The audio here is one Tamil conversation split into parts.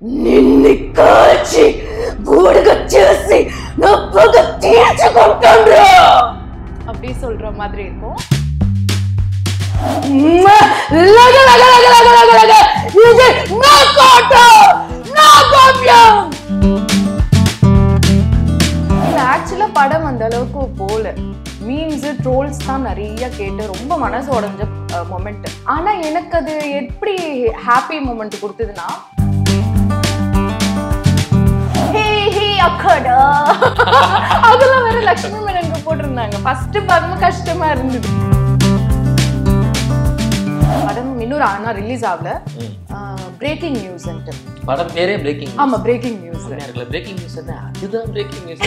నిన్ని కాల్చి బూడిగా చేసి నా పగ తీర్చుకుంటాన్రా அப்படி சொல்ற மாதிரி இருக்கும் లగ లగ లగ లగ లగ లగ ఇది నా కోట నా కావ్యం இல்ல ஆக்சுவலா படம் அந்த அளவுக்கு போல மீம்ஸ் ட்ரோல்ஸ் தான் நிறைய கேட்டு ரொம்ப மனசு உடஞ்ச மொமெண்ட் ஆனா எனக்கு அது எப்படி ஹாப்பி மொமெண்ட் கொடுத்ததுன்னா ஹே ஹே அக்கடா அதெல்லாம் வேற லட்சுமி மேனனுக்கு போட்டிருந்தாங்க ஃபர்ஸ்ட் பார்க்கும்போது கஷ்டமா இருந்தது படம் இன்னொரு ஆனா ரிலீஸ் ஆகல பிரேக்கிங் நியூஸ் படம் பேரே பிரேக்கிங் ஆமா பிரேக்கிங் நியூஸ் இருக்குல்ல பிரேக்கிங் நியூஸ் என்ன அதுதான் பிரேக்கிங் நியூஸ்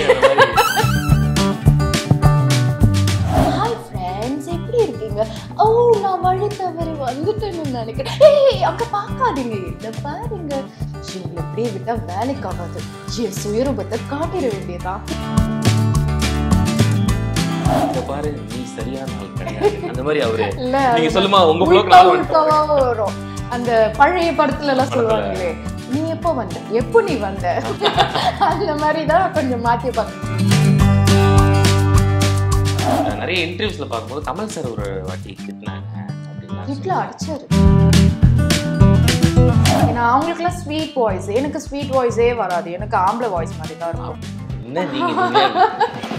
ஹாய் ஃப்ரெண்ட்ஸ் எப்படி இருக்கீங்க ஓ நான் வழி தவறி வந்துட்டேன்னு நினைக்கிறேன் ஏய் அங்க பார்க்காதீங்க இத பாருங்க எங்களை இப்படியே விட்டா வேலைக்கு ஆகாது என் சுயரூபத்தை காட்டிட வேண்டியதா இந்த பாரு நீ சரியான ஆள் கிடையாது அந்த மாதிரி அவரு இல்ல நீங்க சொல்லுமா உங்க உள்கா ப்ளோக் உள்காவா வரும் அந்த பழைய படத்துல எல்லாம் சொல்லுவாங்களே நீ எப்போ வந்த எப்போ நீ வந்த அந்த மாதிரி தான் கொஞ்சம் மாத்தி பார்க்க நிறைய இன்டர்வியூஸ்ல பார்க்கும்போது கமல் சார் ஒரு வாட்டி திட்டினாங்க அப்படின்னா வீட்டுல அடிச்சாரு ஏன்னா அவங்களுக்குலாம் ஸ்வீட் வாய்ஸ் எனக்கு ஸ்வீட் வாய்ஸே வராது எனக்கு ஆம்பளை வாய்ஸ் மாதிரி தான் இருக்கும் என்ன நீங்க உண்மையா-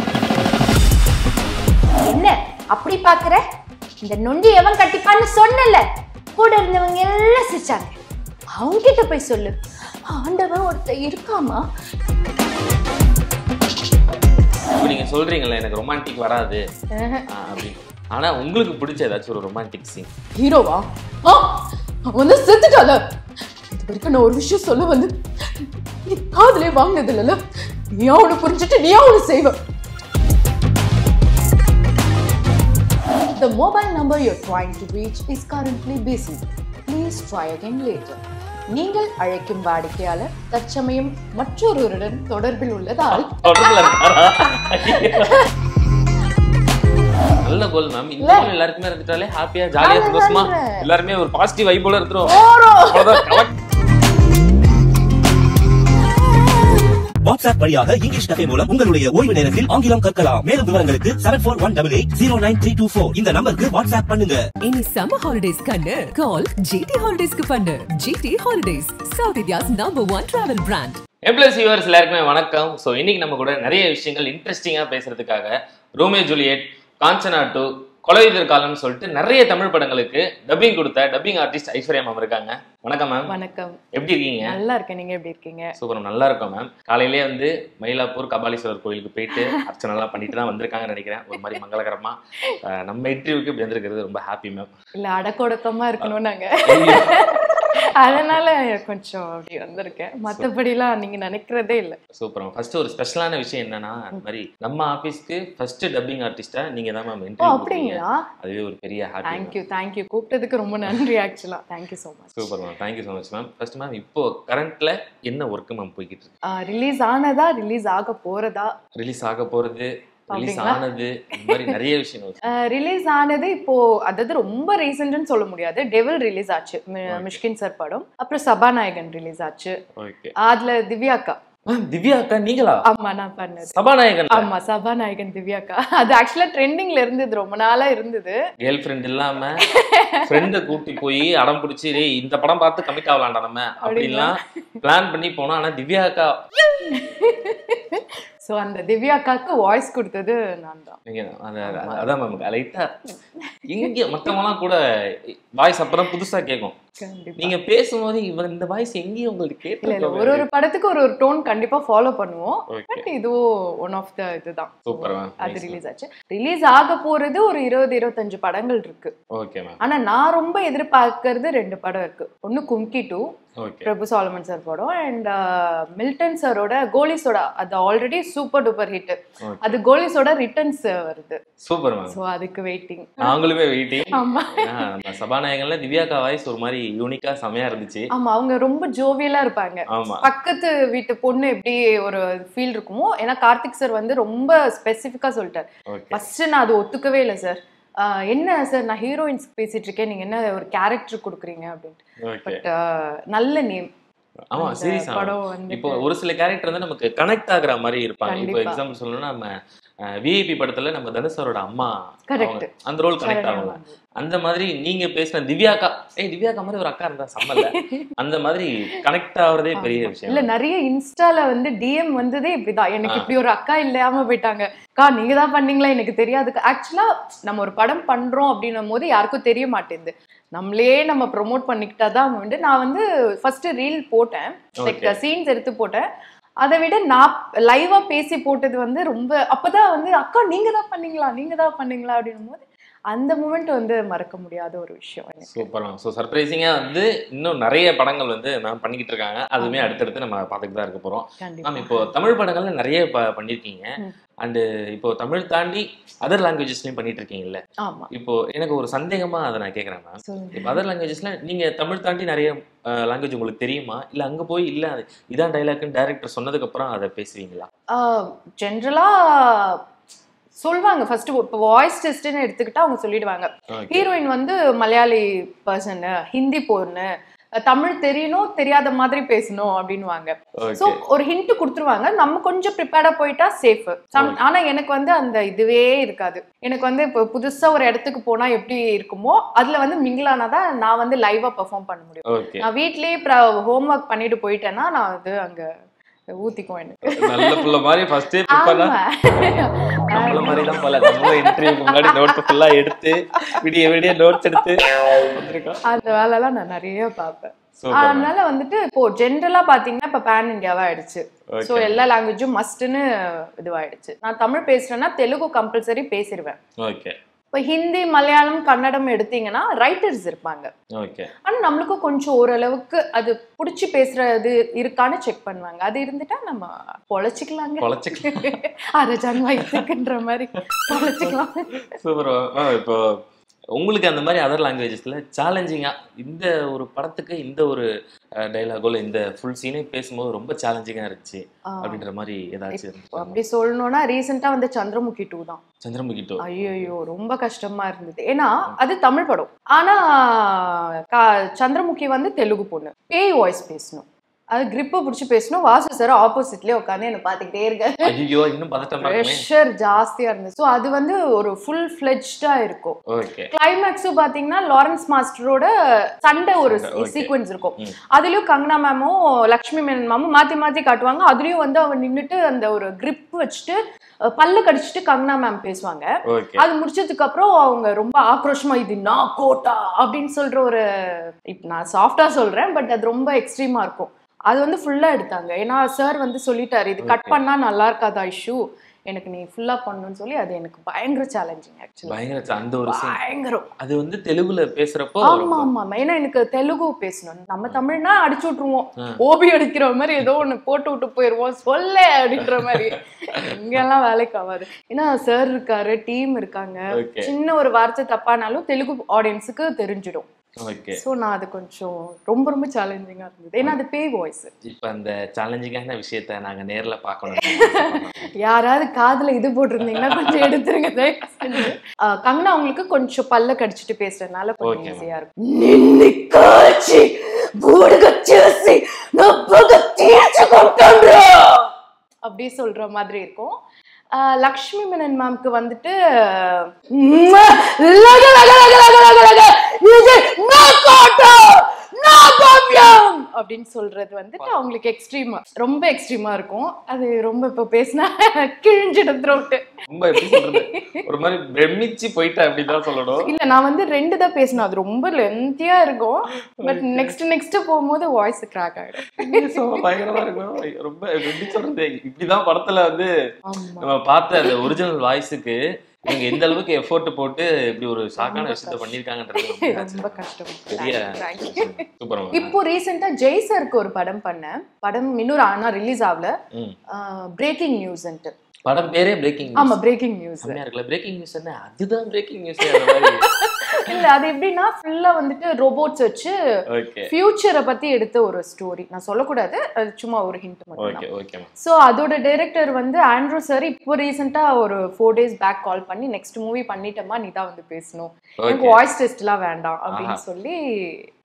என்ன அப்படி பாக்குற இந்த நொண்டி எவன் கட்டிப்பான்னு சொன்னல கூட இருந்தவங்க எல்லாம் சிரிச்சாங்க அவங்க கிட்ட போய் சொல்லு ஆண்டவன் ஒருத்தர் இருக்காமா இப்ப நீங்க சொல்றீங்கல்ல எனக்கு ரொமான்டிக் வராது ஆ, அப்படின்னு ஆனா உங்களுக்கு பிடிச்ச ஏதாச்சும் ஒரு ரொமான்டிக் சீன் ஹீரோவா ஆ அவன் வந்து செத்துட்டால இது வரைக்கும் நான் ஒரு விஷயம் சொல்ல வந்து நீ காதலே வாங்கினது இல்லைல்ல நீ அவனை புரிஞ்சுட்டு நீ அவனை செய்வ The mobile number you're trying to reach is currently busy. Please try again later. நீங்கள் அழைக்கும் வாடிக்கையாளர் தற்சமயம் மற்றொருவருடன் தொடர்பில் உள்ளதால் தொடர்புல இருக்காரா? நல்ல கோல் மேம் இந்த கோல் எல்லாருக்குமே இருந்துட்டாலே ஹாப்பியா ஜாலியா சந்தோஷமா எல்லாருமே ஒரு பாசிட்டிவ் வைபோல இருந்துரும் அவ்வளவுதான் correct. வாட்ஸ்அப் வழியாக இங்கிலீஷ் கஃபே மூலம் உங்களுடைய ஓய்வு நேரத்தில் ஆங்கிலம் கற்கலாம் மேலும் விவரங்களுக்கு seven four one double eight zero nine three two four இந்த நம்பருக்கு வாட்ஸ்அப் பண்ணுங்க இனி சம்மர் ஹாலிடேஸ் கண்ணு கால் ஜிடி ஹாலிடேஸ்க்கு பண்ணு GT holidays south India's number one travel brand M plus viewers எல்லாருக்குமே வணக்கம் ஸோ இன்னைக்கு நம்ம கூட நிறைய விஷயங்கள் இன்ட்ரெஸ்டிங்காக பேசுறதுக்காக Romeo Juliet Kanchana two Kolaiyuthir காலம்னு சொல்லிட்டு நிறைய தமிழ் படங்களுக்கு டப்பிங் கொடுத்த டப்பிங் ஆர்டிஸ்ட் ஐஸ்வர்யா மேம் இருக்காங்க வணக்கம் மேம் வணக்கம் எப்படி இருக்கீங்க நல்லா இருக்கேன் நீங்க எப்படி இருக்கீங்க சூப்பர் நல்லா இருக்கும் மேம் காலையிலே வந்து மயிலாப்பூர் கபாலீஸ்வரர் கோயிலுக்கு போயிட்டு அர்ச்சனைலாம் பண்ணிட்டு தான் வந்திருக்காங்கன்னு நினைக்கிறேன் ஒரு மாதிரி மங்களகரமா அஹ், நம்ம இன்டர்வியூக்கு இப்படி வந்திருக்கிறது ரொம்ப ஹாப்பி மேம் இல்ல அடக்கொடக்கமா இருக்கணும் நாங்க அதனால கொஞ்சம் அப்படி வந்திருக்கேன் மத்தபடிலாம் நீங்க நினைக்கிறதே இல்ல சூப்பர் மேம் ஃபர்ஸ்ட் ஒரு ஸ்பெஷலான விஷயம் என்னன்னா அந்த மாதிரி நம்ம ஆஃபீஸ்க்கு ஃபர்ஸ்ட் டப்பிங் ஆர்டிஸ்டா நீங்க தான் மேம் ஓ இன்டர்வியூ அப்படிங்களா அதுவே ஒரு பெரிய ஹாப்பி தேங்க்யூ தேங்க்யூ கூப்பிட்டதுக்கு ரொம்ப நன்றி ஆக்சுவலா thank you so much super ma'am thank you so much ma'am first ma'am இப்போ கரண்ட்ல என்ன ஒர்க்கு மேம் போய்கிட்டு இருக்கு ரிலீஸ் ஆனதா ரிலீஸ் ஆக போறதா ரிலீஸ் ஆக போறது ரிலீஸ் அப்படிங்களா? ஆனது இந்த மாதிரி நிறைய விஷயங்கள் ரிலீஸ் ஆனது இப்போ அதாவது ரொம்ப ரீசெண்ட்னு சொல்ல முடியாது டெவில் ரிலீஸ் ஆச்சு மி- மிஷ்கின் சார் படம் அப்புறம் சபாநாயகன் ரிலீஸ் ஆச்சு ஓகே அதுல திவ்யாக்கா மேம் திவ்யா அக்கா நீங்களா ஆமா நான் பண்ணது சபாநாயகன் ஆமா சபாநாயகன் திவ்யாக்கா அது ஆக்சுவலா ட்ரெண்டிங்ல இருந்தது ரொம்ப நாளா இருந்தது கேர்ள் ஃப்ரெண்ட் இல்லாம ஃப்ரெண்டை கூட்டி போய் அடம் பிடிச்சி டேய் இந்த படம் பார்த்து கமிட் ஆகலாம்டா நம்ம அப்படின்லாம் பிளான் பண்ணி போனோம் ஆனா திவ்யா அக்கா சோ அந்த திவ்யாக்காக்கு வாய்ஸ் கொடுத்தது நான் தான் நீங்க அந்த அந்த- அதான் மேம் லைட்டா இங்க மத்தவங்கலாம் கூட வாய்ஸ் அப்பதான் புதுசா கேட்கும் கண்டிப்பா நீங்க பேசும்போது இவர் இந்த வாய்ஸ் எங்கேயும் உங்களுக்கு இல்ல இல்ல கேட்டு ஒரு ஒரு படத்துக்கு ஒரு ஒரு டோன் கண்டிப்பா ஃபாலோ பண்ணுவோம் ஓகே பட் இதுவும் ஒன் ஆஃப் த இதுதான் சூப்பர் மேம் அது ரிலீஸ் ஆச்சு ரிலீஸ் ஆக போறது ஒரு இருபது இருபத்தஞ்சு படங்கள் இருக்கு ஓகே மேம் ஆனா நான் ரொம்ப எதிர்பார்க்கறது ரெண்டு படம் இருக்கு ஒன்னு Kumki two okay Prabhu Solomon sir படம் அண்ட் மில்டன் சாரோட கோலிஸோட அது already super duper hit Okay. அது கோலிஸோட ரிட்டர்ன்ஸ் வருது சூப்பர் மேம் ஸோ அதுக்கு வெயிட்டிங் நாங்களுமே வெயிட்டிங் ஆமா நம்ம சபாநாயகன்ல திவ்யாக்கா வாய்ஸ் ஒரு மாதிரி யூனிக்கா செமையா இருந்துச்சு ஆமா அவங்க ரொம்ப ஜோவியலா இருப்பாங்க ஆமா பக்கத்து வீட்டு பொண்ணு எப்படி ஒரு ஃபீல் இருக்குமோ ஏன்னா கார்த்திக் சார் வந்து ரொம்ப ஸ்பெசிஃபிக்கா சொல்லிட்டார் ஓகே ஃபர்ஸ்ட் நான் அது ஒத்துக்கவே இல்லை சார் என்ன சார் நான் ஹீரோயின்ஸ் பேசிட்டு இருக்கேன் நீங்க என்ன ஒரு கேரக்டர் கொடுக்குறீங்க அப்படின்ட்டு ஓகே பட் நல்ல நேம் ஆமா அந்த சீரியஸ் படம் வந்துட்டு- இப்போ ஒரு சில கேரக்டர் வந்து நமக்கு கனெக்ட் ஆகுற மாதிரி இருப்பாங்க இப்போ கண்டிப்பா. எக்ஸாம்பிள் சொல்லணும்னா நம்ம விஐபி படத்துல நம்ம தனுஷரோட அம்மா Correct. அவங்க அந்த ரோல் கனெக்ட் ஆகல அந்த மாதிரி நீங்க பேசின திவ்யாக்கா ஏய் திவ்யாக்கா மாதிரி ஒரு அக்கா இருந்தா சம்மல்ல அந்த மாதிரி கனெக்ட் ஆகுறதே பெரிய இல்ல விஷயம் நிறைய இன்ஸ்டால வந்து டிஎம் வந்ததே இப்படிதான் எனக்கு ஆ. இப்படி ஒரு அக்கா இல்லாம போயிட்டாங்க அக்கா நீங்க தான் பண்ணீங்களா எனக்கு தெரியாது ஆக்சுவலா நம்ம ஒரு படம் பண்றோம் அப்படின்னும் போது யாருக்கும் தெரிய மாட்டேங்குது நம்மளே நம்ம ப்ரோமோட் பண்ணிக்கிட்டா தான் வந்து நான் வந்து ஃபர்ஸ்ட் ரீல் போட்டேன் லைக் Okay. சீன்ஸ் எடுத்து போட்டேன் அதை விட நான் லைவா பேசி போட்டது வந்து ரொம்ப அப்பதான் வந்து அக்கா நீங்க தான் பண்ணீங்களா நீங்க தான் பண்ணீங்களா அப்படின்னும் போது அந்த மூமெண்ட் வந்து மறக்க முடியாத ஒரு விஷயம் எனக்கு சூப்பர் ஸோ சர்ப்ரைசிங்கா வந்து இன்னும் நிறைய படங்கள் வந்து மேம் பண்ணிக்கிட்டு இருக்காங்க அதுவுமே அடுத்தடுத்து நம்ம பார்த்துட்டு தான் இருக்க போறோம் கண்டிப்பா மேம் இப்போ தமிழ் படங்கள்ல நிறைய ப- பண்ணிருக்கீங்க ம். அண்டு இப்போ தமிழ் தாண்டி அதர் லாங்குவேஜஸ்லயும் பண்ணிட்டு இருக்கீங்கல்ல ஆமா இப்போ எனக்கு ஒரு சந்தேகமா அதை நான் கேட்கறேன் மேம் சொல்லுங்க இப்போ அதர் லாங்குவேஜஸ்ல நீங்க தமிழ் தாண்டி நிறைய லாங்குவேஜ் உங்களுக்கு தெரியுமா இல்ல அங்க போய் இல்ல அது இதான் டைலாக்னு டைரக்டர் சொன்னதுக்கு அப்புறம் அதை பேசுவீங்களா ஜென்ரலா சொல்லுவாங்க ஃபர்ஸ்ட் இப்போ வாய்ஸ் டெஸ்ட்னு எடுத்துக்கிட்டா அவங்க சொல்லிடுவாங்க Okay. ஹீரோயின் வந்து மலையாளி பர்சன் ஹிந்தி பொண்ணு தமிழ் தெரியணும் தெரியாத மாதிரி பேசணும் அப்படின்னுவாங்க ஸோ Okay. ஒரு ஹிண்ட் கொடுத்துருவாங்க நம்ம கொஞ்சம் ப்ரிப்பேர்டா போயிட்டா சேஃப் ஆனா எனக்கு வந்து அந்த இதுவே இருக்காது எனக்கு வந்து இப்போ புதுசா ஒரு இடத்துக்கு போனா எப்படி இருக்குமோ அதுல வந்து மிங்கிளானா தான் நான் வந்து லைவா பெர்ஃபார்ம் பண்ண முடியும் ஓகே நான் வீட்லயே ஹோம் ஒர்க் பண்ணிட்டு போயிட்டேன்னா நான் வந்து அங்க ஊத்திக்குவேன் எனக்கு நல்ல புள்ள மாதிரி ஃபர்ஸ்டே ப்ரிப்பேர் ஆமா நம்மள மாதிரி தான் போல நம்மளும் இன்டர்வியூக்கு முன்னாடி நோட்ஸ் ஃபுல்லா எடுத்து விடிய விடிய நோட்ஸ் எடுத்து வந்திருக்கோம் அந்த வேலைலாம் நான் நிறைய பார்ப்பேன் சூப்பர் அதனால வந்துட்டு இப்போ ஜென்ரலா பாத்தீங்கன்னா இப்ப பேன் இந்தியாவா ஆயிடுச்சு சோ ஓகே எல்லா லாங்குவேஜும் மஸ்ட்னு இதுவாயிடுச்சு நான் தமிழ் பேசுறேன்னா தெலுங்கு கம்பல்சரி பேசிடுவேன் ஓகே இப்போ ஹிந்தி மலையாளம் கன்னடம் எடுத்தீங்கன்னா ரைட்டர்ஸ் இருப்பாங்க ஓகே ஆனா நம்மளுக்கும் கொஞ்சம் ஓரளவுக்கு அது புடிச்சு பேசுறது இருக்கான்னு செக் பண்ணுவாங்க அது இருந்துட்டா நம்ம பொழைச்சிக்கலாங்க பொழைச்சிக்கலாம் அரஜான் வயசுக்குன்ற மாதிரி பொழைச்சிக்கலாம் சூப்பர் இப்போ உங்களுக்கு அந்த மாதிரி அதர் லாங்குவேஜஸ்ல சேலஞ்சிங்கா இந்த ஒரு படத்துக்கு இந்த ஒரு டைலாகோ இல்லை இந்த ஃபுல் சீனே பேசும்போது ரொம்ப சேலஞ்சிங்கா இருந்துச்சு ஆ, அப்படின்ற மாதிரி ஏதாச்சும் இருந்துச்சு அப்படி சொல்லணும்னா ரீசெண்டா வந்து சந்திரமுகி டூ தான் சந்திரமுகி டூ ஐயோ ரொம்ப கஷ்டமா இருந்தது ஏன்னா அது தமிழ் படம் ஆனா கா- சந்திரமுகி வந்து தெலுங்கு பொண்ணு பேய் வாய்ஸ் பேசணும் அது கிரிப்பை பிடிச்சி பேசணும் வாசு சார் ஆப்போசிட்லயே உட்காந்து என்ன பார்த்துக்கிட்டே இருக்க ஐயோ இன்னும் பதட்டமா இருக்குமே ப்ரெஷர் ஜாஸ்தியா இருந்தது ஸோ அது வந்து ஒரு ஃபுல் ஃபிளெஜ்டா இருக்கும் ஓகே கிளைமேக்ஸும் பாத்தீங்கன்னா லாரன்ஸ் மாஸ்டரோட சண்டை ஒரு சண்டை, okay. சீக்வன்ஸ் இருக்கும் ம். அதுலயும் கங்கனா மேமும் லக்ஷ்மி மேனன் மேமும் மாத்தி மாத்தி காட்டுவாங்க அதுலயும் வந்து அவன் நின்னுட்டு அந்த ஒரு grip வச்சுட்டு அஹ், பல்ல கடிச்சிட்டு கங்கனா மேம் பேசுவாங்க ஓகே அது முடிச்சதுக்கு அப்புறம் அவங்க ரொம்ப ஆக்ரோஷமா இது நான் கோட்டா அப்படின்னு சொல்ற ஒரு இப்ப நான் சாஃப்டா சொல்றேன் பட் அது ரொம்ப எக்ஸ்ட்ரீமா இருக்கும் அது வந்து ஃபுல்லா எடுத்தாங்க ஏன்னா சார் வந்து சொல்லிட்டாரு இது கட் Okay. பண்ணா நல்லா இருக்காதா இஷ்யூ எனக்கு நீ ஃபுல்லா பண்ணணும்னு சொல்லி அது எனக்கு பயங்கர சேலஞ்சிங் ஆக்சுவலி பயங்கர ச- அந்த ஒரு சீன் பயங்கரம் அது வந்து தெலுங்குல பேசுறப்போ ஆமா ஆமா ஆமா. ஏன்னா எனக்கு தெலுங்கு பேசணும் நம்ம தமிழ்னா அடிச்சு விட்டுருவோம் ஆ. ஓபி அடிக்கிற மாதிரி ஏதோ ஒண்ணு போட்டு விட்டு போயிருவோம் சொல்ல அப்படின்ற மாதிரி இங்கெல்லாம் வேலைக்கு ஆகாது ஏன்னா சார் இருக்காரு டீம் இருக்காங்க ஓகே சின்ன ஒரு வார்த்தை தப்பானாலும் தெலுங்கு ஆடியன்ஸுக்கு தெரிஞ்சிடும் ஓகே ஸோ நான் அது கொஞ்சம் ரொம்ப ரொம்ப சேலஞ்சிங்கா இருந்தது ஏன்னா அது பேய் வாய்ஸ் இப்ப அந்த சேலஞ்சிங்கான விஷயத்த நாங்க நேர்ல பார்க்கணும் யாராவது காதுல இது போட்டிருந்தீங்கன்னா கொஞ்சம் எடுத்துருங்க தயவு செஞ்சு. ஆ, கங்கனா அவங்களுக்கு கொஞ்சம் பல்ல கடிச்சிட்டு பேசுறதுனால கொஞ்சம் Okay, ma'am. ஈஸியா இருக்கும் నిన్ను కాచి బూడిగ చేసి నా పగ తీర్చుకుంటాను அப்படி சொல்ற மாதிரி இருக்கும் ஆ, லக்ஷ்மி மேனன் மேம்க்கு வந்துட்டு "ம்மா, லக, லக, லக, லக, லக, லக, இது நான் கோட்டை, நான் பாப்பியம் அப்படின்னு சொல்றது வந்துட்டு அவங்களுக்கு எக்ஸ்ட்ரீமா ரொம்ப எக்ஸ்ட்ரீமா இருக்கும் அது ரொம்ப இப்போ பேசினா கிழிஞ்சிடும் த்ரோட்டு ரொம்ப எப்படி சொல்றது ஒரு மாதிரி பிரமிச்சு போயிட்டா அப்படிதான் சொல்லணும் இல்ல நான் வந்து ரெண்டு தான் பேசினேன் அது ரொம்ப லென்த்தியா இருக்கும் பட் நெக்ஸ்ட் நெக்ஸ்ட் போகும்போது வாய்ஸ் கிராக் ஆயிடும் So, பயங்கரமா இருக்கும் ரொம்ப எப்படி சொல்றது இப்படிதான் படத்துல வந்து ஆமா நம்ம பார்த்த அந்த ஒரிஜினல் வாய்ஸுக்கு இவங்க எந்த அளவுக்கு எஃபோர்ட் போட்டு இப்படி ஒரு ஷாக்கான ரொம்ப விஷயத்த கஷ்டம். பண்ணிருக்காங்கன்றது ரொம்ப கஷ்டம் பெரிய Thank you. சூப்பர் இப்போ ரீசெண்டா ஜெய் சருக்கு ஒரு படம் பண்ணேன் படம் இன்னொரு ஆனா ரிலீஸ் ஆகல ம். பிரேக்கிங் நியூஸ்ன்ட்டு படம் பேரே பிரேக்கிங் ஆமா பிரேக்கிங் நியூஸ் செம்மையா இருக்குல்ல பிரேக்கிங் நியூஸ் என்ன அதுதான் பிரேக்கிங் நியூஸ் அந்த மாதிரி இல்ல அது எப்படின்னா ஃபுல்லா வந்துட்டு ரோபோட்ஸ் வச்சு ஓகே ஃபியூச்சரை பத்தி எடுத்த ஒரு ஸ்டோரி நான் சொல்லக்கூடாது அது சும்மா ஒரு ஹிண்ட் மட்டும் ஓகே ஓகே ஸோ அதோட டைரக்டர் வந்து ஆண்ட்ரூ சார் இப்போ ரீசெண்டாக ஒரு ஃபோர் டேஸ் பேக் கால் பண்ணி நெக்ஸ்ட் மூவி பண்ணிட்டோமா நீ தான் வந்து பேசணும் எனக்கு ஓகே வாய்ஸ் டெஸ்ட்லாம் வேண்டாம் அப்படின்னு ஆஹா. சொல்லி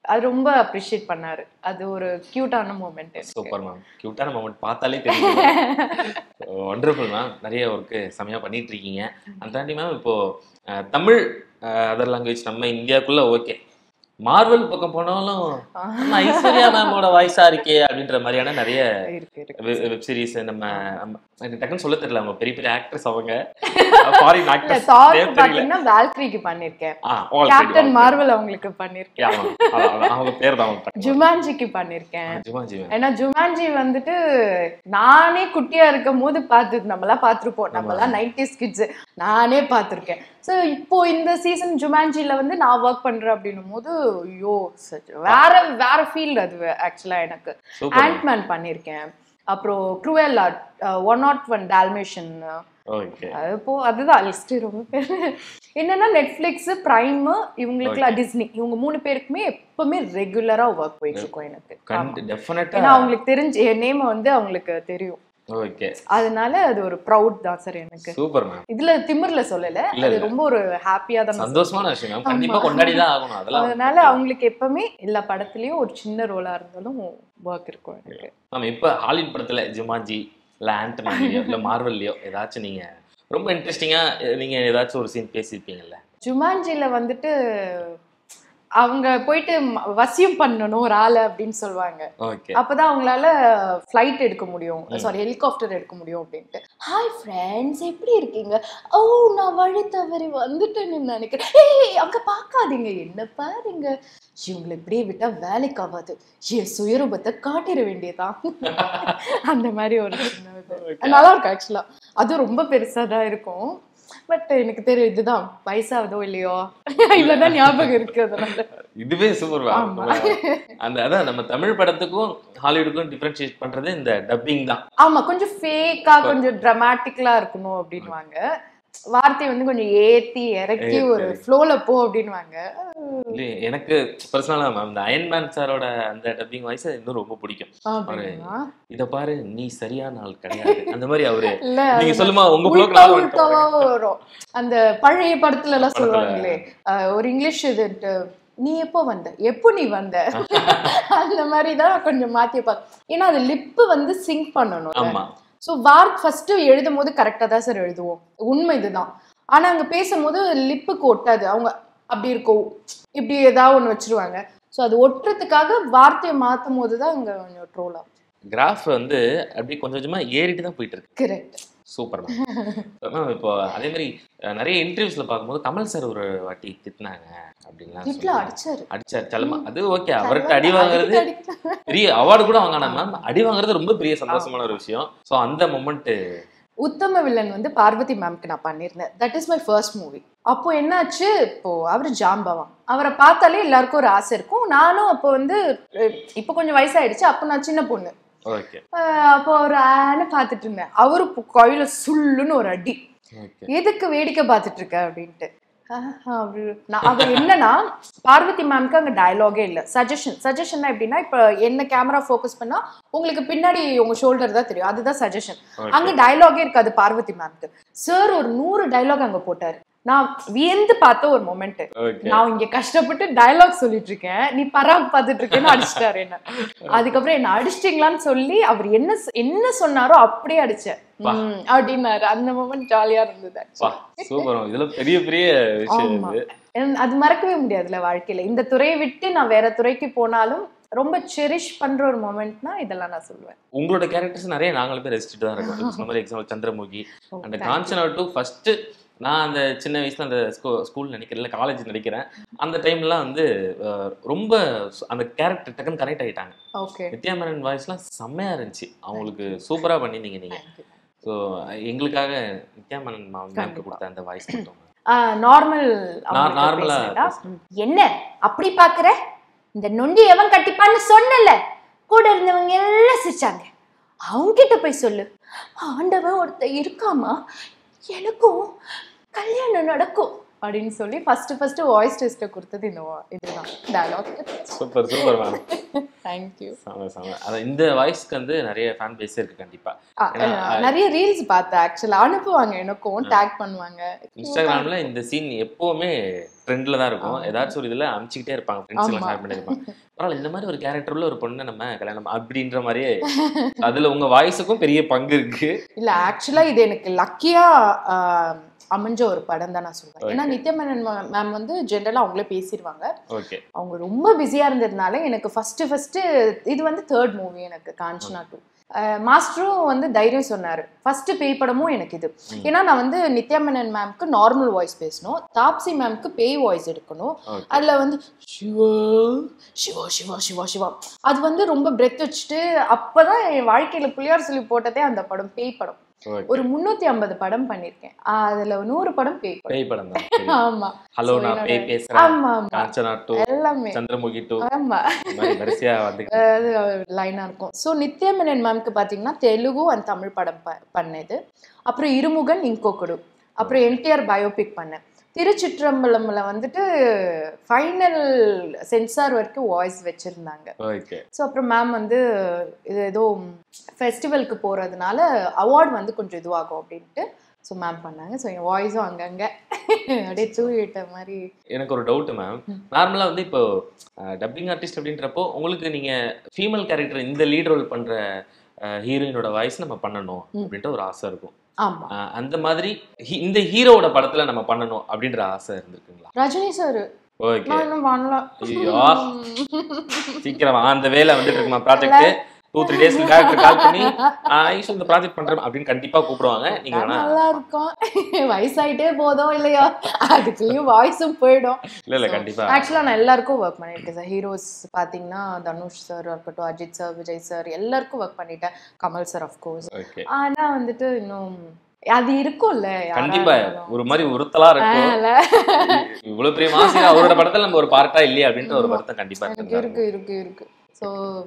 அது ரொம்ப அப்ரிஷியேட் பண்ணாரு அது ஒரு கியூட்டான மூமெண்ட் சூப்பர் மேம் கியூட்டான மொமெண்ட் பார்த்தாலே தெரியும் ஒண்டர்ஃபுல் மேம் நிறைய ஒர்க்கு செமையா பண்ணிட்டு இருக்கீங்க அந்த தாண்டி மேம் இப்போ அஹ், தமிழ் அதர் லாங்குவேஜ் நம்ம இந்தியாக்குள்ள ஓகே மார்வல் பக்கம் போனாலும் நம்ம ஐஸ்வர்யா மேமோட வாய்ஸா இருக்கே அப்படின்ற மாதிரியான நிறைய இருக்கு இருக்கு வெப் சீரிஸ் நம்ம நம்ம- எனக்கு டக்குன்னு சொல்ல தெரியல அவங்க பெரிய பெரிய ஆக்டர்ஸ் அவங்க ஃபாரின் இல்ல ஆக்டர்ஸ் தார் தெரியல பாத்தீங்கன்னா வேல்க்ரிக்கு பண்ணிருக்கேன் ஆ all கேப்டன் சரி, மார்வல் அவங்களுக்கு பண்ணிருக்கேன் all சரி. ஆமா, அதான், அதான், அவங்க பேர் தான் அவங்க ஜுமான்ஜிக்கு பண்ணிருக்கேன் ஜுமான்ஜி மேம் ஏன்னா ஜுமான்ஜி வந்துட்டு நானே குட்டியா இருக்கும் போது பார்த்து நம்மளாம் பார்த்துருப்போம் நம்மளாம் நைன்டிஸ் கிட்ஸ் நானே பார்த்துருக்கேன் ஸோ இப்போ இந்த சீசன் ஜுமான்ஜில வந்து நான் ஒர்க் பண்றேன் அப்படின்னும் போது ஐயோ சச் வேற வேற ஃபீல்ட் அது ஆக்சுவலா எனக்கு சூப்பர் ஆண்ட்மேன் பண்ணியிருக்கேன் அப்புறம் Cruella one not one Dalmatian okay அது போ அதுதான் லிஸ்ட் ரொம்ப பேர் என்னன்னா நெட்ஃபிளிக்ஸ் பிரைம் இவங்களுக்குலாம் டிஸ்னி இவங்க மூணு பேருக்குமே எப்பவுமே ரெகுலரா ஒர்க் போயிட்டு இருக்கும் எனக்கு ஆமா. கண்டு டெஃபினட்டா ஏன்னா அவங்களுக்கு தெரிஞ்சு என் நேம் வந்து அவங்களுக்கு தெரியும் ஓகே அதனால அது ஒரு ப்ரௌட் தான் சார் எனக்கு சூப்பர் மேம் இதுல திமிர்ல சொல்லல இல்ல, அது இல்ல. ரொம்ப ஒரு ஹாப்பியா தான் நான் சந்தோஷமான விஷயம் மேம் கண்டிப்பா ஆமா. கொண்டாடி தான் ஆகணும் அதெல்லாம் அதனால அவங்களுக்கு எப்பவுமே எல்லா படத்துலயும் ஒரு சின்ன ரோலா இருந்தாலும் ஒர்க் இருக்கும் எனக்கு மேம் இப்போ ஹாலிவுட் படத்துல ஜுமான்ஜி இல்ல ஆண்டமேன்லயோ இல்ல மார்வல்லையோ ஏதாச்சும் நீங்க ரொம்ப இன்ட்ரெஸ்டிங்கா நீங்க ஏதாச்சும் ஒரு சீன் பேசியிருப்பீங்கல்ல ஜுமான்ஜில வந்துட்டு அவங்க போயிட்டு ம- வசியம் பண்ணணும் ஒரு ஆளை அப்படின்னு சொல்லுவாங்க ஓகே அப்பதான் அவங்களால ஃப்ளைட் எடுக்க முடியும் சாரி ஹெலிகாப்டர் எடுக்க முடியும் அப்படின்ட்டு ஹாய் ஃப்ரெண்ட்ஸ் எப்படி இருக்கீங்க ஓ நான் வழி தவறி வந்துட்டேன்னு நினைக்கிறேன் ஏய் அங்க பார்க்காதீங்க என்ன பாருங்க இவங்களை இப்படியே விட்டா வேலைக்கு ஆகாது என் சுயரூபத்தை காட்டிட வேண்டியதான் அந்த மாதிரி ஒரு சின்ன இது நல்லா இருக்கும் ஆக்சுவலா அது ரொம்ப பெருசா தான் இருக்கும் பட் எனக்கு தெரியும் இதுதான் வயசாகுதோ இல்லையோ இவ்வளவுதான் ஞாபகம் இருக்கு அதனால இதுவே சூப்பர் ஆமா. அந்த அதான் நம்ம தமிழ் படத்துக்கும் ஹாலிவுட்டுக்கும் டிஃபரன்ஷியேட் பண்றது இந்த டப்பிங் தான் ஆமா கொஞ்சம் ஃபேக்கா கொஞ்சம் டிராமாட்டிக்கலா இருக்கணும் அப்படின்வாங்க வார்த்தை வந்து கொஞ்சம் ஏத்தி இறக்கி ஒரு ஃப்ளோல போ அப்படின்வாங்க இல்லையே, எனக்கு பர்சனலா மேம் இந்த அயன்மேன் சாரோட அந்த டப்பிங் வாய்ஸ் இன்னும் ரொம்ப பிடிக்கும் அப்படின்னா இத பாரு நீ சரியான ஆள் கிடையாது அந்த மாதிரி அவரு இல்ல நீங்க சொல்லுமா உங்க உள்டா ப்ளோக் உள்டாவா வரும் அந்த பழைய படத்துல எல்லாம் சொல்லுவாங்களே அஹ், ஒரு இங்கிலீஷ் இது நீ எப்போ வந்த எப்போ நீ வந்த அந்த மாதிரி தான் கொஞ்சம் மாத்தி வைப்பாங்க ஏன்னா அது லிப்பு வந்து சிங்க் பண்ணணும் ஆமா ஸோ வார்க் ஃபர்ஸ்ட் எழுதும் போது கரெக்டாக தான் சார் எழுதுவோம் உண்மை இதுதான் ஆனா அங்க பேசும்போது லிப்புக்கு ஒட்டாது அவங்க அப்படி இருக்கும் இப்படி ஏதாவது ஒண்ணு வச்சிருவாங்க ஸோ அது ஒட்டுறதுக்காக வார்த்தையை மாத்தும் போது தான் அங்க கொஞ்சம் ட்ரோல் ஆகும் கிராஃப் வந்து அப்படி கொஞ்சம் கொஞ்சமா ஏறிட்டு தான் போயிட்டு இருக்கு கரெக்ட் சூப்பர் மேம் இப்போ அதே மாதிரி அஹ், நிறைய இன்டர்வியூஸ்ல பார்க்கும்போது கமல் சார் ஒரு வாட்டி திட்டினாங்க அப்படின்லாம் வீட்டுல சொல்லுவாங்க. அடிச்சாரு அடிச்சார் செல்லமா அது ஓகே அவர்கிட்ட அடி வாங்குறது அடிக்க- பெரிய அவார்டு கூட வாங்கினா மேம் அடி வாங்குறது ரொம்ப பெரிய சந்தோஷமான ஒரு விஷயம் ஸோ அந்த மொமெண்ட் உத்தம வில்லன் வந்து பார்வதி மேம்க்கு நான் பண்ணியிருந்தேன் that is my first movie அப்போ என்னாச்சு இப்போ அவர் ஜாம்பவான் அவரை பார்த்தாலே எல்லாருக்கும் ஒரு ஆசை இருக்கும் நானும் அப்போ வந்து அஹ், இப்போ கொஞ்சம் வயசாயிடுச்சு அப்போ நான் சின்ன பொண்ணு ஓகே அஹ், அப்போ ஒரு ஆன்னு பார்த்துட்டு இருந்தேன் அவரு இப்போ கையில சுள்ளுன்னு ஒரு அடி ஓகே எதுக்கு வேடிக்கை பார்த்துட்டு இருக்க அப்படின்ட்டு ஆஹா, அவரு- நான் அவர் என்னன்னா பார்வதி மேம்க்கு அங்க டயலாகே இல்ல சஜஷன் சஜஷன் எப்படின்னா இப்ப என்ன கேமரா ஃபோக்கஸ் பண்ணா உங்களுக்கு பின்னாடி உங்க ஷோல்டர் தான் தெரியும் அதுதான் சஜஷன் அங்க டயலாகே இருக்காது பார்வதி மேம்க்கு சார் ஒரு நூறு டயலாக் அங்க போட்டாரு நான் வியந்து பார்த்த ஒரு மொமெண்ட் ஓகே நான் இங்க கஷ்டப்பட்டு டயலாக் சொல்லிட்டு இருக்கேன் நீ பராக் பார்த்துட்டு இருக்கேன்னு அடிச்சிட்டாரு என்ன அதுக்கப்புறம் என்ன அடிச்சிட்டீங்களான்னு சொல்லி அவர் என்ன சொ- என்ன சொன்னாரோ அப்படியே அடிச்சேன் ம், அப்படின்னாரு அந்த மொமெண்ட் ஜாலியா இருந்தது actually. சூப்பர் இதுல பெரிய பெரிய விஷயம் ஆமா. இது எனக்கு அது மறக்கவே முடியாதுல்ல வாழ்க்கையில இந்த துறையை விட்டு நான் வேற துறைக்கு போனாலும் ரொம்ப செரிஷ் பண்ற ஒரு மொமெண்ட்னா இதெல்லாம் நான் சொல்லுவேன் உங்களோட கேரக்டர்ஸ் நிறைய நாங்களும் பேர் ரசிச்சுட்டு தான் இருக்கோம் இப்ப சொன்ன மாதிரி எக்ஸாம்பிள் சந்திரமுகி Oh, அந்த thank you. Kanchana two first நான் அந்த சின்ன வயசுல அந்த ஸ்கூ ஸ்கூல் நினைக்கிறேன் காலேஜ் நினைக்கிறேன் அந்த டைம்லாம் வந்து அஹ், ரொம்ப சு- அந்த கேரக்டர் டக்குன்னு கனெக்ட் ஆகிட்டாங்க ஓகே நித்யா மேனன் வாய்ஸ்லாம் செம்மையா இருந்துச்சு அவங்களுக்கு சூப்பரா பண்ணியிருந்தீங்க நீங்க ஸோ எங்களுக்காக நித்யா மேனன் மேம்க்கு கண்டிப்பா. கொடுத்த அந்த வாய்ஸ் மட்டும் நார்மல் நான் நார்மலா என்ன அப்படி பாக்குற இந்த நொண்டி எவன் கட்டிப்பான்னு சொன்னல கூட இருந்தவங்க எல்லாம் சிரிச்சாங்க அவங்க கிட்ட போய் சொல்லு ஆண்டவன் ஒருத்தன் இருக்காமா எனக்கும் கல்யாணம் நடக்கும் அப்படின்னு சொல்லி ஃபர்ஸ்ட் ஃபர்ஸ்ட் வாய்ஸ் டெஸ்ட்டை கொடுத்தது இந்த wa- இதுதான் dialogue super super ma'am thank you செம செம அதான் இந்த வாய்ஸ்க்கு வந்து நிறைய ஃபேன் பேஸ் இருக்கு கண்டிப்பா ஏன்னா, நிறைய ரீல்ஸ் பார்த்தேன் ஆக்சுவலா அனுப்புவாங்க எனக்கும் டேக் பண்ணுவாங்க இன்ஸ்டாகிராம்ல இந்த சீன் எப்பவுமே ட்ரெண்ட்ல தான் இருக்கும் ஏதாச்சும் ஒரு இதுல அமுச்சிக்கிட்டே இருப்பாங்க ஃப்ரெண்ட்ஸ் எல்லாம் ஆமா. ஷேர் பண்ணிருப்பாங்க பரவாயில்ல இந்த மாதிரி ஒரு கேரக்டர் உள்ள ஒரு பொண்ணை நம்ம கல்யாணம் அப்படின்ற மாதிரியே அதுல உங்க வாய்ஸுக்கும் பெரிய பங்கு இருக்கு இல்ல ஆக்சுவலா இது எனக்கு லக்கியா அமைஞ்ச ஒரு படம் தான் நான் சொல்லுவேன் ஏன்னா Okay. நித்யமேனன் மேம் வந்து ஜென்ரலா அவங்களே பேசிடுவாங்க ஓகே அவங்க ரொம்ப பிஸியா இருந்ததுனால எனக்கு ஃபர்ஸ்ட் ஃபர்ஸ்ட் இது வந்து தேர்ட் மூவி எனக்கு காஞ்சனா டூ மாஸ்டரும் வந்து தைரியம் சொன்னாரு ஃபர்ஸ்ட் பேய் படமும் எனக்கு இது ஏன்னா நான் வந்து நித்யா மேனன் மேம்க்கு நார்மல் வாய்ஸ் பேசணும் தாப்சி மேம்க்கு பேய் வாய்ஸ் எடுக்கணும் ஓகே அதுல வந்து சிவா சிவா சிவா சிவா சிவா அது வந்து ரொம்ப பிரெத் வச்சுட்டு அப்பதான் என் வாழ்க்கையில புள்ளியார் சொல்லி போட்டதே அந்த படம் பேய் படம் ஓகே ஒரு முன்னூத்தி ஐம்பது படம் பண்ணிருக்கேன் அதுல நூறு படம் பேய் படம் பேய் படம் தான் ஆமா ஹலோ So, நான் என்னோட- பேய் பேசுறேன் ஆமா ஆமா காஞ்சனா டூ எல்லாமே சந்திரமுகி டூ ஆமா இந்த மாதிரி வரிசையா வந்து லைனா இருக்கும் ஸோ நித்யமேனன் மேம்க்கு பார்த்தீங்கன்னா தெலுங்கு அண்ட் தமிழ் படம் ப பண்ணது அப்புறம் இருமுகன் இங்கோக்குடு அப்புறம் என்டிஆர் பயோபிக் பண்ணேன் திருச்சிற்றம்பலம்ல வந்துட்டு ஃபைனல் சென்சார் வரைக்கும் வாய்ஸ் வச்சிருந்தாங்க ஓகே ஸோ அப்புறம் மேம் வந்து இது ஏதோ ஃபெஸ்டிவலுக்கு போகிறதுனால அவார்ட் வந்து கொஞ்சம் இதுவாகும் அப்படின்ட்டு ஸோ மேம் பண்ணாங்க ஸோ என் வாய்ஸும் அங்கங்கே அப்படியே தூவிட்ட மாதிரி எனக்கு ஒரு டவுட் மேம் நார்மலா வந்து இப்போ டப்பிங் ஆர்டிஸ்ட் அப்படின்றப்போ உங்களுக்கு நீங்க ஃபீமேல் கேரக்டர் இந்த லீட் ரோல் பண்ற ஹீரோயினோட வாய்ஸ் நம்ம பண்ணணும் அப்படின்ற ஒரு ஆசை இருக்கும் ஆமாம் அஹ், அந்த மாதிரி ஹி- இந்த ஹீரோவோட படத்துல நம்ம பண்ணணும் அப்படின்ற ஆசை இருந்திருக்குங்களா ரஜினி சார் ஓகே நான் இன்னும் பண்ணல ஐயோ சீக்கிரம் அந்த வேலை வந்துட்டு இருக்குமா ப்ராஜெக்ட் டூ த்ரீ டேஸ்க்கு டேரக்டர் கால் பண்ணி ஐஷு இந்த ப்ராஜெக்ட் பண்றேன் அப்படின்னு கண்டிப்பா கூப்பிடுவாங்க நீங்க வேணா நல்லா இருக்கும் வயசாயிட்டே போதும் இல்லையா அதுக்குள்ளேயும் வாய்ஸும் போயிடும் இல்ல இல்ல கண்டிப்பா ஆக்சுவலாக நான் எல்லாருக்கும் ஒர்க் பண்ணியிருக்கேன் சார் ஹீரோஸ் பார்த்தீங்கன்னா தனுஷ் சார் இருக்கட்டும் அஜித் சார் விஜய் சார் எல்லாருக்கும் ஒர்க் பண்ணிட்டேன் கமல் சார் அஃப்கோர்ஸ் ஓகே ஆனா வந்துட்டு இன்னும் அது இருக்கும்ல யாரா கண்டிப்பா இருந்தாலும். ஒரு மாதிரி உறுத்தலா இருக்கும் ஆல. இவ்வளவு பெரிய மாசியா அவரோட படத்துல நம்ம ஒரு பார்ட்டா இல்லையா அப்படின்ற ஒரு வருத்தம் கண்டிப்பா எனக்கு இருக்கு இருக்கு இருக்கு இருக்கு ஸோ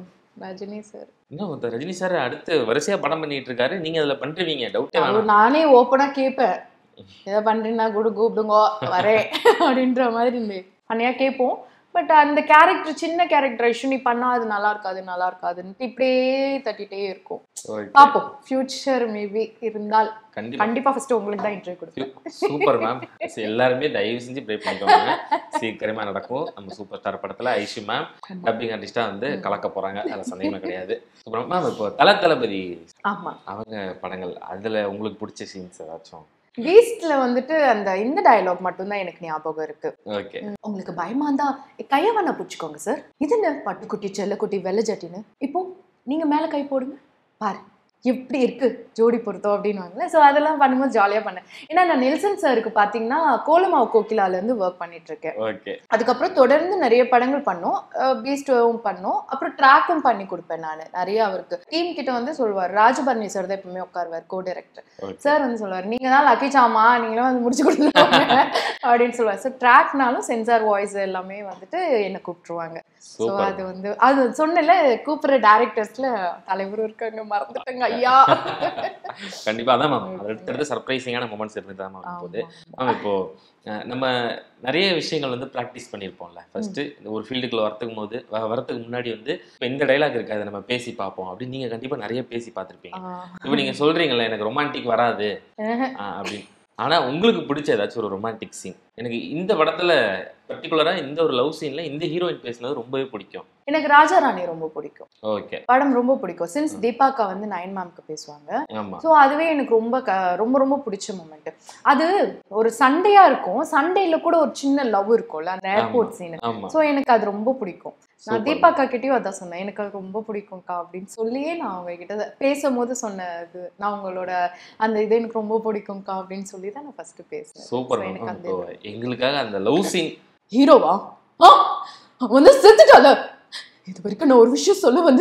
ரஜினி சார் இன்னும் இந்த ரஜினி சார் அடுத்து வரிசையா படம் பண்ணிட்டு இருக்காரு நீங்க அதுல பண்றீங்க டவுட்டே வேணாம் நானே ஓப்பனா கேட்பேன் எதை பண்றீங்கன்னா கூட கூப்பிடுங்க வரேன் அப்படின்ற மாதிரி இந்த பண்ணியா கேட்போம் பட் அந்த கேரக்டர் சின்ன கேரக்டர் ஐஷு நீ பண்ணா அது நல்லா இருக்காது நல்லா இருக்காதுன்ட்டு இப்படியே தட்டிட்டே இருக்கும் Okay. பார்ப்போம் ஃபியூச்சர் மேபி இருந்தால் கண்டிப்பா கண்டிப்பா ஃபர்ஸ்ட் உங்களுக்கு தான் இன்டர்வியூ கொடுப்பேன் சூப்பர் மேம் எல்லாருமே தயவு செஞ்சு ப்ரே பண்ணிக்கோங்க சீக்கிரமா நடக்கும் நம்ம சூப்பர் ஸ்டார் படத்துல ஐஷு மேம் டப்பிங் ஆர்டிஸ்டா வந்து கலக்க போறாங்க அதுல சந்தேகமே கிடையாது அப்புறம் மேம் இப்போ தல தளபதி ஆமா அவங்க படங்கள் அதுல உங்களுக்கு பிடிச்ச சீன்ஸ் ஏதாச்சும் பீஸ்ட்ல வந்துட்டு அந்த இந்த டயலாக் மட்டும்தான் எனக்கு ஞாபகம் இருக்கு ஓகே உங்களுக்கு பயமா இருந்தா கைய வேணா பிடிச்சிக்கோங்க சார் இது என்ன பட்டுக்குட்டி செல்லக்குட்டி வெள்ளை ஜட்டின்னு இப்போ நீங்க மேல கை போடுங்க பாரு எப்படி இருக்கு ஜோடி பொருத்தம் அப்படின்னுவாங்கல்ல ஸோ அதெல்லாம் பண்ணும்போது ஜாலியாக பண்ணேன் ஏன்னா நான் நெல்சன் சாருக்கு பார்த்தீங்கன்னா கோலமாவு கோகிலால இருந்து ஒர்க் பண்ணிட்டு இருக்கேன் ஓகே அதுக்கப்புறம் தொடர்ந்து நிறைய படங்கள் பண்ணோம் பீஸ்டும் பண்ணோம் அப்புறம் ட்ராக்கும் பண்ணி கொடுப்பேன் நான் நிறைய அவருக்கு டீம் கிட்ட வந்து சொல்லுவார் ராஜபரணி சார் தான் எப்பவுமே உட்காருவார் கோ டைரக்டர் ஓகே சார் வந்து சொல்லுவார் நீங்க தான் லக்கி சாமா நீங்களும் வந்து முடிச்சு கொடுத்துருவாங்க அப்படின்னு சொல்லுவார் ஸோ ட்ராக்னாலும் சென்சார் வாய்ஸ் எல்லாமே வந்துட்டு என்னை கூப்பிட்டுருவாங்க ஸோ சூப்பர் அது வந்து அது சொன்னல கூப்பிடுற டேரக்டர்ஸ்ல தலைவரும் இருக்காங்க மறந்துட்டேங்க ஐயா கண்டிப்பா அதான் மேம் அடுத்தடுத்து சர்ப்ரைசிங்கான மூமெண்ட்ஸ் இருந்து தான் மேம் போகுது மேம் இப்போ அஹ், நம்ம நிறைய விஷயங்கள் வந்து ப்ராக்டிஸ் பண்ணியிருப்போம்ல ஃபர்ஸ்ட் இந்த ஒரு ஃபீல்டுக்குள்ள வரத்துக்கும் போது வ- வரதுக்கு முன்னாடி வந்து இப்போ இந்த டைலாக் இருக்கு அதை நம்ம பேசி பார்ப்போம் அப்படின்னு நீங்க கண்டிப்பா நிறைய பேசி பார்த்துருப்பீங்க இப்போ நீங்க சொல்றீங்கல்ல எனக்கு ரொமான்டிக் வராது ஆஹ். ஆஹ் அப்படின்னு ஆனா உங்களுக்கு பிடிச்ச ஏதாச்சும் ஒரு ரொமான்டிக் சீன் எனக்கு இந்த படத்துல பர்டிகுலரா இந்த ஒரு லவ் சீன்ல இந்த ஹீரோயின் பேசினது ரொம்பவே பிடிக்கும் எனக்கு ராஜா ராணி ரொம்ப பிடிக்கும் ஓகே படம் ரொம்ப பிடிக்கும் சின்ஸ் தீபாக்கா வந்து நயன் மேம்க்கு பேசுவாங்க ஆமா ஸோ அதுவே எனக்கு ரொம்ப க ரொம்ப ரொம்ப பிடிச்ச மூமெண்ட் அது ஒரு சண்டையா இருக்கும் சண்டையில கூட ஒரு சின்ன லவ் இருக்கும்ல அந்த ஏர்போர்ட் சீனு ஆமா ஸோ எனக்கு அது ரொம்ப பிடிக்கும் நான் Super. தீபாக்கா கிட்டயும் அதான் சொன்னேன் எனக்கு அது ரொம்ப பிடிக்கும்க்கா அப்படின்னு சொல்லியே நான் அவங்க கிட்ட பேசும்போது சொன்ன இது நான் உங்களோட அந்த இது எனக்கு ரொம்ப பிடிக்கும்க்கா அப்படின்னு சொல்லி தான் நான் ஃபர்ஸ்ட் பேசுனேன் சூப்பர் So, எனக்கு அந்த இப்போ எங்களுக்காக அந்த லவ் சீன் ஹீரோவா ஆ அவன் வந்து செத்துட்டால இது வரைக்கும் நான் ஒரு விஷயம் சொல்ல வந்து